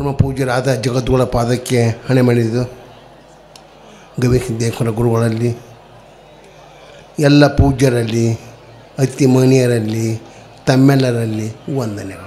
ಪರಮ ಪೂಜ್ಯರಾದ ಜಗದ್ಗುಳ ಪಾದಕ್ಕೆ ಹಣೆ ಮಾಡಿದ್ದು ಗವಿಸಿದ್ದೇಶ್ವರ ಗುರುಗಳಲ್ಲಿ ಎಲ್ಲ ಪೂಜ್ಯರಲ್ಲಿ ಅತಿ ಮಹನೀಯರಲ್ಲಿ ತಮ್ಮೆಲ್ಲರಲ್ಲಿ ವಂದನೆಗಳು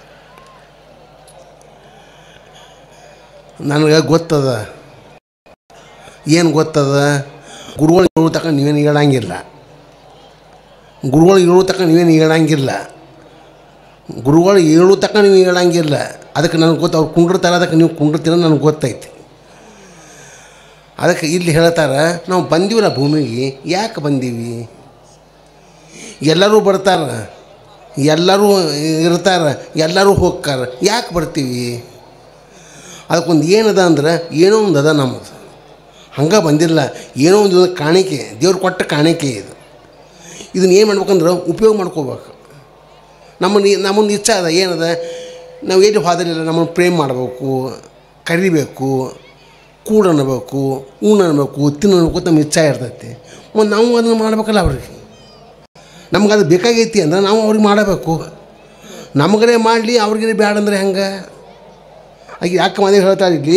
ನನಗೆ ಗೊತ್ತದ ಏನು ಗೊತ್ತದ ಗುರುಗಳು ಹೇಳೋ ತಕ್ಕ ನೀವೇನು ಹೇಳಂಗಿಲ್ಲ ಗುರುಗಳು ಹೇಳೋ ತಕ್ಕ ನೀವೇನು ಹೇಳಂಗಿಲ್ಲ ಗುರುಗಳು ಹೇಳೋ ತಕ್ಕ ನೀವು ಹೇಳಂಗಿಲ್ಲ ಅದಕ್ಕೆ ನನಗೆ ಗೊತ್ತು ಅವ್ರು ಕುಂಡಿರ್ತಾರೆ ಅದಕ್ಕೆ ನೀವು ಕುಂಡಿರ್ತೀರ ನನಗೆ ಗೊತ್ತೈತಿ ಅದಕ್ಕೆ ಇಲ್ಲಿ ಹೇಳ್ತಾರೆ ನಾವು ಬಂದೀವಲ್ಲ ಭೂಮಿಗೆ ಯಾಕೆ ಬಂದೀವಿ ಎಲ್ಲರೂ ಬರ್ತಾರೆ ಎಲ್ಲರೂ ಇರ್ತಾರೆ ಎಲ್ಲರೂ ಹೋಗ್ತಾರೆ ಯಾಕೆ ಬರ್ತೀವಿ ಅದಕ್ಕೊಂದು ಏನದ ಅಂದ್ರೆ ಏನೋ ಒಂದು ಅದ ನಮ್ಮದು ಹಂಗೆ ಬಂದಿಲ್ಲ ಏನೋ ಒಂದು ಕಾಣಿಕೆ ದೇವ್ರು ಕೊಟ್ಟ ಕಾಣಿಕೆ ಇದು ಇದನ್ನ ಏನು ಮಾಡ್ಬೇಕಂದ್ರೆ ಉಪಯೋಗ ಮಾಡ್ಕೋಬೇಕು ನಮ್ಮನ್ನು ನಮ್ಮೊಂದು ಇಚ್ಛೆ ಅದ ಏನದ ನಾವು ಎಲ್ಲಿ ಹೋದಲಿಲ್ಲ ನಮ್ಮನ್ನು ಪ್ರೇಮ್ ಮಾಡಬೇಕು ಕರಿಬೇಕು ಕೂಡ ಅನ್ಬೇಕು ಉಣ್ಣ ಅನ್ಬೇಕು ತಿನ್ನಬೇಕು ಅಂತ ನಮ್ಮ ಇಚ್ಛೆ ಇರ್ತೈತಿ ಮತ್ತು ನಾವು ಅದನ್ನು ಮಾಡ್ಬೇಕಲ್ಲ ಅವ್ರಿಗೆ ನಮ್ಗೆ ಅದು ಬೇಕಾಗೈತಿ ಅಂದ್ರೆ ನಾವು ಅವ್ರಿಗೆ ಮಾಡಬೇಕು ನಮಗರೇ ಮಾಡಲಿ ಅವ್ರಿಗೆ ಬ್ಯಾಡ ಅಂದ್ರೆ ಹೆಂಗೆ ಆಕೆ ಯಾಕೆ ಮನೆ ಹೇಳ್ತಾರೆ ಇಲ್ಲಿ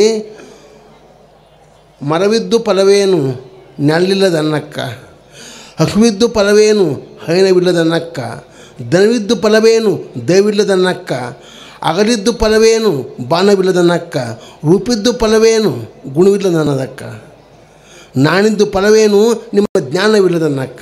ಮರವಿದ್ದು ಫಲವೇನು ನೆರಳಿಲ್ಲದನ್ನಕ್ಕ ಹಸುವಿದ್ದು ಫಲವೇನು ಹೈನವಿಲ್ಲದನ್ನಕ್ಕ ದನವಿದ್ದು ಫಲವೇನು ದಯವಿಲ್ಲದನ್ನಕ್ಕ ಅಗಲಿದ್ದು ಫಲವೇನು ಬಾಣವಿಲ್ಲದನ್ನಕ್ಕ ರೂಪಿದ್ದು ಫಲವೇನು ಗುಣವಿಲ್ಲದನ್ನದಕ್ಕ ನಾಣಿದ್ದು ಫಲವೇನು ನಿಮ್ಮ ಜ್ಞಾನವಿಲ್ಲದನ್ನಕ್ಕ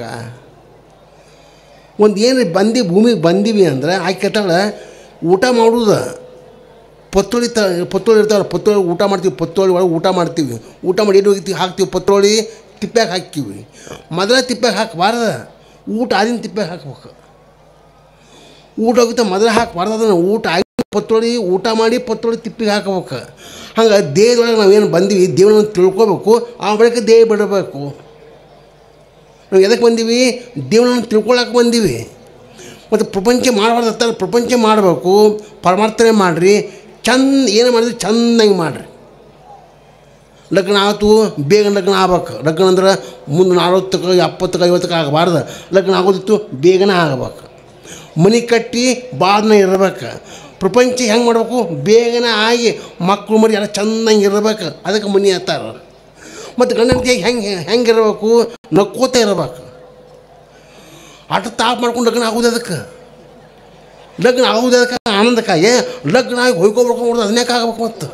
ಒಂದು ಏನು ಬಂದು ಭೂಮಿಗೆ ಬಂದೀವಿ ಅಂದ್ರೆ ಆಕೆ ಕೇಳ್ತಾಳೆ ಊಟ ಮಾಡುವುದು ಪತ್ತೋಳಿ ತ ಪತ್ತೋಳಿ ಇರ್ತಾವಲ್ಲ ಪತ್ತೋಳಿ ಊಟ ಮಾಡ್ತೀವಿ ಪತ್ತೋಳಿ ಒಳಗೆ ಊಟ ಮಾಡ್ತೀವಿ ಊಟ ಮಾಡಿ ಎಲ್ಲಿ ಹೋಗಿರ್ತೀವಿ ಹಾಕ್ತೀವಿ ಪತ್ತೋಳಿ ತಿಪ್ಪ್ಯಾಗ ಹಾಕ್ತೀವಿ ಮೊದಲ ತಿಪ್ಪ್ಯಾಗ ಹಾಕಬಾರ್ದ ಊಟ ಆದಿನ ತಿಪ್ಪ್ಯಾಗ ಹಾಕ್ಬೇಕು ಊಟ ಹೋಗಿತ್ತ ಮೊದಲು ಹಾಕಬಾರ್ದು ಅದನ್ನು ಊಟ ಆಗಿ ಪತ್ತೋಳಿ ಊಟ ಮಾಡಿ ಪತ್ತೋಳಿ ತಿಪ್ಪಿಗೆ ಹಾಕಬೇಕು ಹಂಗೆ ದೇಹದೊಳಗೆ ನಾವೇನು ಬಂದೀವಿ ದೇವ್ರನ್ನ ತಿಳ್ಕೊಬೇಕು ಆ ಬಳಿಕ ದೇಹ ಬಿಡಬೇಕು ನಾವು ಎದಕ್ಕೆ ಬಂದೀವಿ ದೇವ್ರನ್ನ ತಿಳ್ಕೊಳಕ್ಕೆ ಬಂದೀವಿ ಮತ್ತು ಪ್ರಪಂಚ ಮಾಡಬಾರ್ದು ಪ್ರಪಂಚ ಮಾಡಬೇಕು ಪರಮಾರ್ಥನೆ ಮಾಡಿರಿ ಚಂದ ಏನು ಮಾಡಿದ್ರಿ ಚೆಂದಾಗಿ ಮಾಡಿರಿ ಲಗ್ನ ಆಯ್ತು ಬೇಗ ಲಗ್ನ ಆಗ್ಬೇಕು ಲಗ್ನ ಅಂದ್ರೆ ಮುಂದೆ ನಲ್ವತ್ತಕ್ಕೆ ಎಪ್ಪತ್ತಕ್ಕೆ ಐವತ್ತಕ್ಕೆ ಆಗಬಾರ್ದು ಲಗ್ನ ಆಗೋದಿತ್ತು ಬೇಗನೆ ಆಗಬೇಕು ಮನೆ ಕಟ್ಟಿ ಬಾದ್ನ ಇರ್ಬೇಕು ಪ್ರಪಂಚ ಹೆಂಗೆ ಮಾಡ್ಬೇಕು ಬೇಗನೆ ಆಗಿ ಮಕ್ಕಳು ಮರಿ ಎಲ್ಲ ಚೆಂದಂಗೆ ಇರ್ಬೇಕು ಅದಕ್ಕೆ ಮನೆ ಹತ್ತಾರ ಮತ್ತು ಗಂಡನ ಕೈಗೆ ಹೆಂಗೆ ಹೆಂಗೆ ಇರಬೇಕು ನಕ್ಕೋತ ಇರ್ಬೇಕು ಆಟ ತಾಪ್ ಮಾಡ್ಕೊಂಡು ಲಗ್ನ ಆಗೋದು ಅದಕ್ಕೆ ಲಗ್ನ ಆಗೋದು ಅದಕ್ಕೆ ಆನಂದಕ್ಕಾಗಿ ಲಗ್ನ ಆಗಿ ಹೊಯ್ಕೊಬೇಕು ಅದನ್ನೇ ಆಗ್ಬೇಕು ಮತ್ತು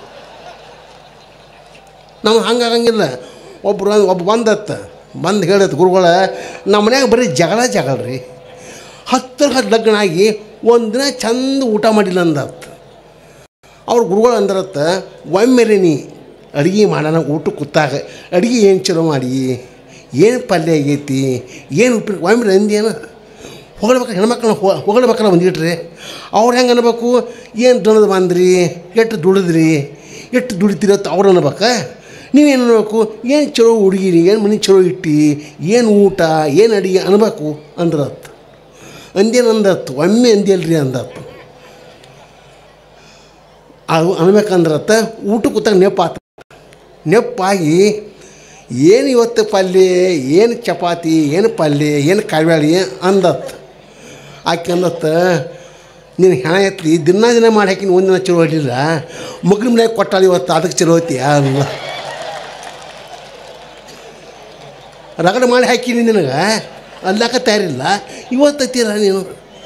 ನಾವು ಹಂಗೆ ಆಗಂಗಿಲ್ಲ ಒಬ್ರು ಒಬ್ಬ ಬಂದತ್ತ ಬಂದು ಹೇಳತ್ತೆ ಗುರುಗಳ ನಮ್ಮ ಮನ್ಯಾಗ ಬರೀ ಜಗಳ ಜಗಳ ರೀ ಹತ್ತರ ಹತ್ತು ಲಗ್ನ ಆಗಿ ಒಂದು ದಿನ ಚಂದ ಊಟ ಮಾಡಿಲ್ಲ ಅಂದತ್ತ ಅವ್ರ ಗುರುಗಳು ಅಂದ್ರತ್ತ ಒಮ್ಮೆರೆ ನೀ ಅಡುಗೆ ಮಾಡೋಣ ಊಟ ಕೂತಾಗ ಅಡುಗೆ ಏನು ಚಲೋ ಮಾಡಿ ಏನು ಪಲ್ಯ ಆಗೈತಿ ಏನು ಉಪ್ಪಿನ ಒಮ್ಮೆರೆ ಅಂದೇನು ಹೊಗಳ್ಬೇಕು ಹೆಣ್ಮಕ್ಳನ್ನ ಹೊಗಳ್ಬೇಕಲ್ಲ ಒಂದಿಟ್ರಿ ಅವ್ರು ಹೆಂಗೆ ಅನ್ಬೇಕು ಏನು ದಣದ ಬಂದ್ರಿ ಎಷ್ಟು ದುಡಿದ್ರಿ ಎಷ್ಟು ದುಡಿತೀರತ್ತ ಅವ್ರು ಅನ್ಬೇಕು ನೀವೇನು ಅನ್ಬೇಕು ಏನು ಚಲೋ ಹುಡುಗಿರಿ ಏನು ಮನೆ ಚಲೋ ಇಟ್ಟಿ ಏನು ಊಟ ಏನು ಅಡುಗೆ ಅನ್ಬೇಕು ಅಂದ್ರತ್ತ ಅಂದೇನು ಅಂದತ್ತು ಒಮ್ಮೆ ಅಂದಿಲ್ರಿ ಅಂದತ್ತು ಅದು ಅನ್ಬೇಕಂದ್ರತ್ತ ಊಟ ಕೂತಾಗ ನೆಪ್ಪಾತ ನೆಪ್ಪಾಗಿ ಏನು ಇವತ್ತು ಪಲ್ಯ ಏನು ಚಪಾತಿ ಏನು ಪಲ್ಯ ಏನು ಕಾಳ್ಬ್ಯಾಳಿ ಅಂದತ್ತು ಆಕೆ ಅಂದತ್ತ ನೀನು ಹೆಣ ಎತ್ತಿ ದಿನ ದಿನ ಮಾಡಿ ಹಾಕಿನ ಒಂದಿನ ಚಲೋ ಹೊಡಿಲ್ಲ ಮಗ್ಳ ಮನ್ಯಾಗ ಕೊಟ್ಟಾಳ ಇವತ್ತು ಅದಕ್ಕೆ ಚಲೋ ಐತಿ ಅಲ್ಲ ರಗಡೆ ಮಾಡಿ ಹಾಕಿನಿ ನಿನಗೆ ಅಲ್ಲಕ್ಕ ತಯಾರಿಲ್ಲ ಇವತ್ತೈತಿರ ನೀನು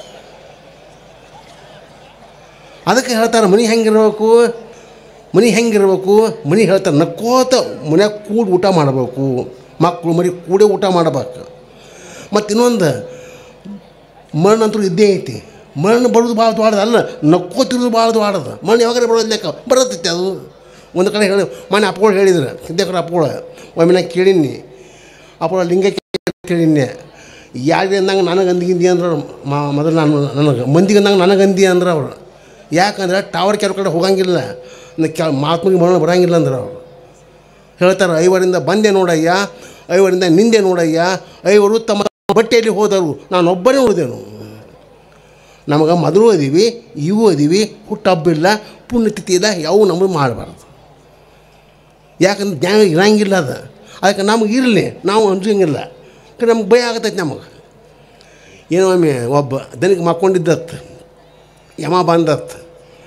ಅದಕ್ಕೆ ಹೇಳ್ತಾರೆ ಮನೆ ಹೆಂಗಿರ್ಬೇಕು ಮನೆ ಹೆಂಗಿರ್ಬೇಕು ಮನೆ ಹೇಳ್ತಾರೆ ನಕ್ಕೋತ ಮನ್ಯಾಗ ಕೂಡಿ ಊಟ ಮಾಡಬೇಕು ಮಕ್ಕಳು ಮರಿ ಕೂಡೇ ಊಟ ಮಾಡಬೇಕು ಮತ್ತು ಇನ್ನೊಂದು ಮಣ್ಣು ಅಂತೂ ಇದ್ದೇ ಐತಿ ಮಣ್ಣು ಬರೋದು ಭಾಳ ದೊಡ್ಡದು ಅಲ್ಲ ನಕ್ಕೋತಿರೋದು ಭಾಳ ದೊಡ್ಡದು ಮಣ್ಣು ಯಾವಾಗ ಬರೋದು ಲೆಕ್ಕ ಬರತ್ತೈತಿ ಅದು ಒಂದು ಕಡೆ ಹೇಳಿ ಮನೆ ಅಪ್ಪಗಳು ಹೇಳಿದ್ರು ಸಿದ್ದೇಕರ ಅಪ್ಪಗಳು ಒಮ್ಮೆ ನಾ ಕೇಳೀನಿ ಅಪ್ಪಳ ಲಿಂಗ ಕೇಳಿನ್ನೆ ಯಾರಿಗೆ ಅಂದಂಗೆ ನನಗೆ ಅಂದಿಗಿಂದಿ ಅಂದ್ರೆ ಮಾ ಮೊದಲು ನಾನು ನನಗೆ ಮಂದಿಗೆ ಅಂದಂಗೆ ನನಗೆ ಅಂದಿ ಅಂದ್ರೆ ಅವರು ಯಾಕಂದ್ರೆ ಟವರ್ ಕೆಲವು ಕಡೆ ಹೋಗಂಗಿಲ್ಲ ಕೆ ಮಾತ್ಮಿಗೆ ಮರಣ ಬರೋಂಗಿಲ್ಲ ಅಂದ್ರೆ ಅವರು ಹೇಳ್ತಾರೆ ಐವರಿಂದ ಬಂದೆ ನೋಡಯ್ಯ ಐವರಿಂದ ನಿಂದೆ ನೋಡಯ್ಯ ಐವರು ತಮ್ಮ ಬಟ್ಟೆಯಲ್ಲಿ ಹೋದರು ನಾನು ಒಬ್ಬನೇ ಉಳಿದೆನು ನಮಗೆ ಮೊದಲು ಅದೀವಿ ಇವು ಅದೀವಿ ಹುಟ್ಟಹಬ್ಬಿಲ್ಲ ಪುಣ್ಯತಿಥಿ ಇಲ್ಲ ಯಾವ ನಮಗೆ ಮಾಡಬಾರ್ದು ಯಾಕಂದ್ರೆ ಜ್ಞಾನ ಇರಂಗಿಲ್ಲ ಅದು ಅದಕ್ಕೆ ನಮಗೆ ಇರಲಿ ನಾವು ಅನ್ಸಂಗಿಲ್ಲ ನಮ್ಗೆ ಭಯ ಆಗತೈತೆ ನಮಗೆ ಏನೋ ಒಮ್ಮೆ ಒಬ್ಬ ದನಿಗೆ ಮಕ್ಕೊಂಡಿದ್ದತ್ತು ಯಮ ಬಂದತ್ತು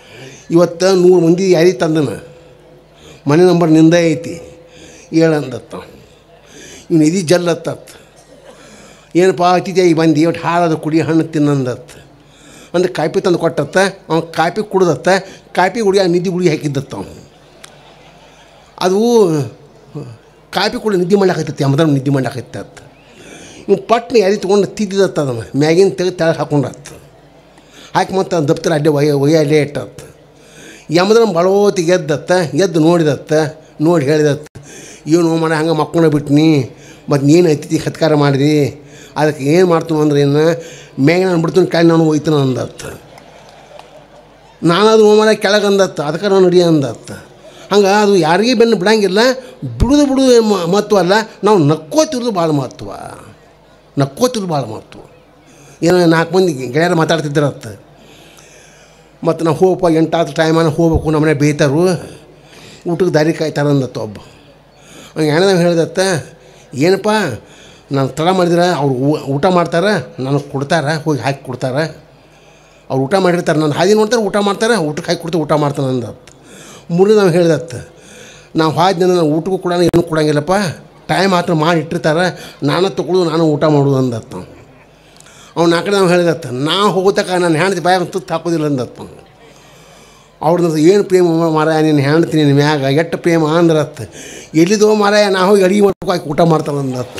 ಇವತ್ತು ನೂರು ಮಂದಿ ಯಾರಿಗೆ ತಂದನ ಮನೆ ನಂಬರ್ ನಿಂದ ಐತಿ ಹೇಳಂದತ್ತ ಇವ್ನು ಇದು ಜಲ್ಲತ್ತತ್ ಏನಪ್ಪ ಅತಿಥಿ ಬಂದು ಒಟ್ಟು ಹಾಳಾದ ಕುಡಿ ಹಣ್ಣು ತಿನ್ನಂದತ್ ಅಂದ್ರೆ ಕಾಪಿ ತಂದು ಕೊಟ್ಟತ್ತ ಅವ್ನು ಕಾಪಿ ಕುಡ್ದತ್ತ ಕಾಪಿ ಗುಡಿ ಆ ನಿದ್ದೆ ಗುಡಿ ಹಾಕಿದ್ದತ್ತ ಅವನು ಅದು ಕಾಪಿ ಕೂಡ ನಿದ್ದೆ ಮಾಡ್ಲಾಕತ್ತೈತಿ ಅಮದ್ರ ನಿದ್ದೆ ಮಾಡ್ಲಾಕತ್ತತ್ ಇವ್ನು ಪಟ್ನ ಯಾರಿ ತೊಗೊಂಡು ತಿದ್ದಿದತ್ತ ಅದನ್ನು ಮ್ಯಾಗಿನ ತೆಗೆದು ತೆಳಗೆ ಹಾಕೊಂಡತ್ತ ಹಾಕಿ ಮತ್ತು ದಪ್ತರ ಅಡ್ಡೆ ಒಯ್ಯ ಒಯ್ಯ ಅಲ್ಲೇ ಇಟ್ಟತ್ತ ಯಮದ್ರ ಬಳೋತಿಗೆ ಎದ್ದತ್ತ ಎದ್ದು ನೋಡಿದತ್ತ ನೋಡಿ ಹೇಳಿದತ್ತ ಏನು ಮಾಡ ಹಂಗೆ ಮಕ್ಕೊಂಡ ಬಿಟ್ನಿ ಮತ್ತು ನೀನು ಅತಿಥಿ ಸತ್ಕಾರ ಮಾಡಿದಿ ಅದಕ್ಕೆ ಏನು ಮಾಡ್ತು ಅಂದ್ರೆ ಏನು ಮ್ಯಾಗ ನಾನು ಬಿಡ್ತೀನಿ ಕೆಳಗೆ ನಾನು ಹೋಯ್ತಾನ ಅಂದತ್ತ ನಾನು ಅದು ಹೋಮರ ಕೆಳಗೆ ಅಂದತ್ತ ಅದಕ್ಕೆ ನಾನು ನಡಿ ಅಂದತ್ತ ಹಂಗೆ ಅದು ಯಾರಿಗೂ ಬೆನ್ನು ಬಿಡಂಗಿಲ್ಲ ಬಿಡುದು ಬಿಡುದು ಏನ್ ಮ- ಮಹತ್ವ ಅಲ್ಲ ನಾವು ನಕ್ಕೋತಿರೋದು ಭಾಳ ಮಹತ್ವ ನಕ್ಕೋತಿರೋದು ಭಾಳ ಮಹತ್ವ ಏನೋ ನಾಲ್ಕು ಮಂದಿ ಗೆಳೆಯರು ಮಾತಾಡ್ತಿದ್ದಾರತ್ತ ಮತ್ತು ನಾವು ಹೋಗಪ್ಪ ಎಂಟಾದ ಟೈಮನ್ನು ಹೋಗ್ಬೇಕು ನಮ್ಮನೆ ಬೇಯ್ತಾರು ಊಟಕ್ಕೆ ದಾರಿ ಕಾಯ್ತಾರ ಅಂದತ್ತ ಒಬ್ಬ ಹಂಗೆ ಹೆಣ್ಣದಾಗ ಹೇಳಿದತ್ತ ಏನಪ್ಪ ನಾನು ತಡ ಮಾಡಿದ್ರೆ ಅವ್ರು ಊ- ಊಟ ಮಾಡ್ತಾರೆ ನನಗೆ ಕೊಡ್ತಾರೆ ಹೋಗಿ ಹಾಕಿ ಕೊಡ್ತಾರೆ ಅವ್ರು ಊಟ ಮಾಡಿರ್ತಾರೆ ನಾನು ಹಾದಿ ನೋಡ್ತಾರೆ ಊಟ ಮಾಡ್ತಾರೆ ಊಟಕ್ಕೆ ಹಾಕಿ ಕೊಡ್ತಾರೆ ಊಟ ಮಾಡ್ತಾನೆ ಅಂದತ್ತ ಮೂರನೇ ನಾವು ಹೇಳ್ದತ್ತ ನಾವು ಹಾದಿನ ನಾನು ಊಟಕ್ಕೂ ಕೂಡ ಏನೂ ಕೊಡಂಗಿಲ್ಲಪ್ಪ ಟೈಮ್ ಮಾತ್ರ ಮಾಡಿ ಇಟ್ಟಿರ್ತಾರೆ ನಾನು ತಗೊಳ್ಳೋದು ನಾನು ಊಟ ಮಾಡೋದು ಅಂದತ್ತ ಅವ್ನು. ಅವ್ನು ಆ ಕಡೆ ನಾವು ಹೇಳಿದತ್ತ ನಾ ಹೋಗೋತಕ್ಕ ನಾನು ಹೆಣ್ತಿ ಬಾಯಾಗ ತುತ್ತು ಹಾಕೋದಿಲ್ಲ ಅಂದತ್ತ ಅವ್ರದ್ದು ಏನು ಪ್ರೇಮ ಮಾರಾಯ ನೀನು ಹೆಣ್ತಿ ನಿನ್ನ ಮ್ಯಾಗ ಎಷ್ಟು ಪ್ರೇಮ ಅಂದ್ರತ್ತ ಎಲ್ಲಿದೋ ಮಾರಾಯ ನಾ ಹೋಗಿ ಅಡಿಗೆ ಮಾಡ್ಬೇಕು ಹಾಕಿ ಊಟ ಮಾಡ್ತಾನೆ ಅಂದತ್ತ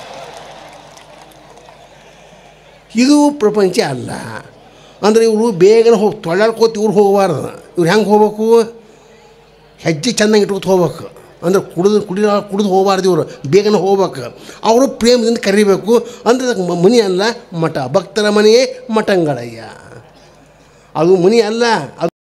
ಇದು ಪ್ರಪಂಚ ಅಲ್ಲ ಅಂದರೆ ಇವರು ಬೇಗನೆ ಹೋಗಿ ತೊಳ್ಳಾಡ್ಕೋತ ಇವ್ರು ಹೋಗಬಾರ್ದು ಇವ್ರು ಹೆಂಗೆ ಹೋಗ್ಬೇಕು ಹೆಜ್ಜೆ ಚೆನ್ನಾಗಿ ಇಟ್ಕೊತ ಹೋಗ್ಬೇಕು ಅಂದ್ರೆ ಕುಡಿದು ಕುಡಿ ಕುಡಿದು ಹೋಗಬಾರ್ದು ಇವರು ಬೇಗನೆ ಹೋಗ್ಬೇಕು ಅವರು ಪ್ರೇಮದಿಂದ ಕರಿಬೇಕು ಅಂದ್ರೆ ಅದಕ್ಕೆ ಮ- ಮನೆ ಅಲ್ಲ ಮಠ ಭಕ್ತರ ಮನೆಯೇ ಮಠಂಗಳಯ್ಯ ಅದು ಮನೆ ಅಲ್ಲ ಅದು